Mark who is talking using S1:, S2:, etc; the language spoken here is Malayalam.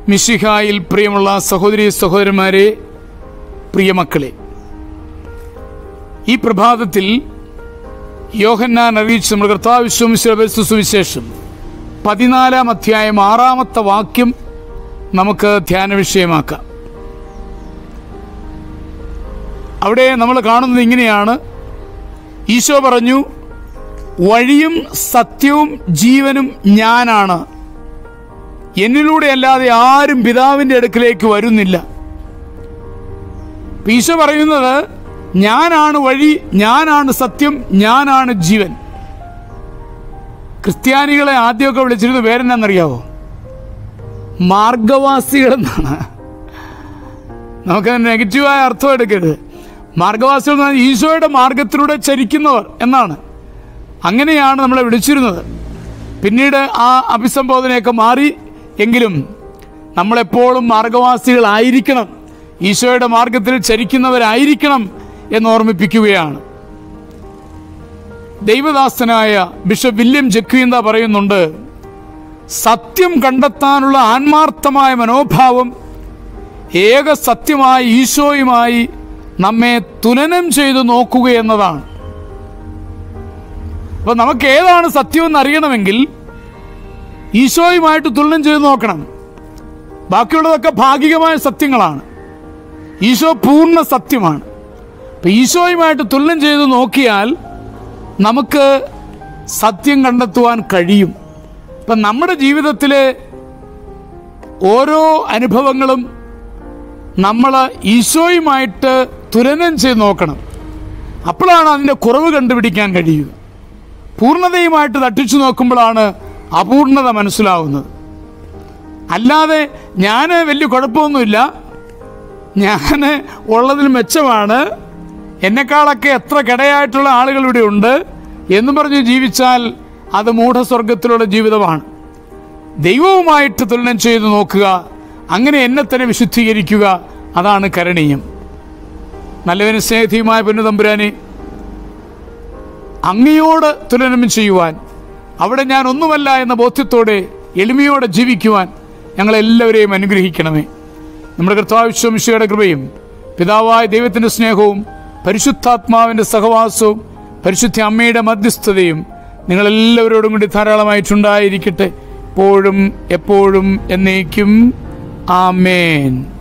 S1: മിശിഹായിൽ പ്രിയമുള്ള സഹോദരി സഹോദരന്മാരെ പ്രിയമക്കളെ ഈ പ്രഭാതത്തിൽ യോഹന്നാൻ അറിയിച്ച നമ്മുടെ കർത്താവ് വിശ്വമിശ്വ സുവിശേഷം പതിനാലാം അധ്യായം ആറാമത്തെ വാക്യം നമുക്ക് ധ്യാന വിഷയമാക്കാം അവിടെ നമ്മൾ കാണുന്നത് ഇങ്ങനെയാണ് ഈശോ പറഞ്ഞു വഴിയും സത്യവും ജീവനും ഞാനാണ് എന്നിലൂടെ അല്ലാതെ ആരും പിതാവിൻ്റെ അടുക്കിലേക്ക് വരുന്നില്ല അപ്പൊ ഈശോ പറയുന്നത് ഞാനാണ് വഴി ഞാനാണ് സത്യം ഞാനാണ് ജീവൻ ക്രിസ്ത്യാനികളെ ആദ്യമൊക്കെ വിളിച്ചിരുന്ന പേരെന്നാന്നറിയാവോ മാർഗവാസികൾ എന്നാണ് നമുക്ക് നെഗറ്റീവായ അർത്ഥം എടുക്കരുത് മാർഗവാസികൾ എന്ന് പറഞ്ഞാൽ ഈശോയുടെ മാർഗത്തിലൂടെ ചരിക്കുന്നവർ എന്നാണ് അങ്ങനെയാണ് നമ്മളെ വിളിച്ചിരുന്നത് പിന്നീട് ആ അഭിസംബോധനയൊക്കെ മാറി എങ്കിലും നമ്മളെപ്പോഴും മാർഗവാസികളായിരിക്കണം ഈശോയുടെ മാർഗത്തിൽ ചരിക്കുന്നവരായിരിക്കണം എന്ന് ഓർമ്മിപ്പിക്കുകയാണ് ദൈവദാസനായ ബിഷപ്പ് വില്യം ജക്വീന്ത പറയുന്നുണ്ട് സത്യം കണ്ടെത്താനുള്ള ആത്മാർത്ഥമായ മനോഭാവം ഏക സത്യമായ ഈശോയുമായി നമ്മെ തുലനം ചെയ്തു നോക്കുക എന്നതാണ് അപ്പൊ നമുക്ക് ഏതാണ് സത്യമെന്ന് അറിയണമെങ്കിൽ ഈശോയുമായിട്ട് തുലനം ചെയ്ത് നോക്കണം ബാക്കിയുള്ളതൊക്കെ ഭാഗികമായ സത്യങ്ങളാണ് ഈശോ പൂർണ്ണ സത്യമാണ് അപ്പം ഈശോയുമായിട്ട് തുലനം ചെയ്ത് നോക്കിയാൽ നമുക്ക് സത്യം കണ്ടെത്തുവാൻ കഴിയും ഇപ്പം നമ്മുടെ ജീവിതത്തിലെ ഓരോ അനുഭവങ്ങളും നമ്മൾ ഈശോയുമായിട്ട് തുലനം ചെയ്ത് നോക്കണം അപ്പോഴാണ് അതിൻ്റെ കുറവ് കണ്ടുപിടിക്കാൻ കഴിയുക പൂർണ്ണതയുമായിട്ട് തട്ടിച്ചു നോക്കുമ്പോഴാണ് അപൂർണത മനസ്സിലാവുന്നത് അല്ലാതെ ഞാൻ വലിയ കുഴപ്പമൊന്നുമില്ല ഞാൻ ഉള്ളതിൽ മെച്ചമാണ് എന്നെക്കാളൊക്കെ എത്ര കിടയായിട്ടുള്ള ആളുകൾ ഇവിടെ ഉണ്ട് എന്ന് പറഞ്ഞ് ജീവിച്ചാൽ അത് മൂഢസ്വർഗത്തിലുള്ള ജീവിതമാണ് ദൈവവുമായിട്ട് തുലനം ചെയ്ത് നോക്കുക അങ്ങനെ എന്നെ തന്നെ വിശുദ്ധീകരിക്കുക അതാണ് കരണീയം നല്ലവന് സ്നേഹീയമായ പൊന്നുതമ്പുരാനെ അങ്ങയോട് തുലനം ചെയ്യുവാൻ അവിടെ ഞാൻ ഒന്നുമല്ല എന്ന ബോധ്യത്തോടെ എളിമയോടെ ജീവിക്കുവാൻ ഞങ്ങളെല്ലാവരെയും അനുഗ്രഹിക്കണമേ നമ്മുടെ കർത്താവിശ്വമിഷയുടെ കൃപയും പിതാവായ ദൈവത്തിൻ്റെ സ്നേഹവും പരിശുദ്ധാത്മാവിൻ്റെ സഹവാസവും പരിശുദ്ധ അമ്മയുടെ മധ്യസ്ഥതയും നിങ്ങളെല്ലാവരോടും കൂടി ധാരാളമായിട്ടുണ്ടായിരിക്കട്ടെ എപ്പോഴും എപ്പോഴും എന്നേക്കും ആമേൻ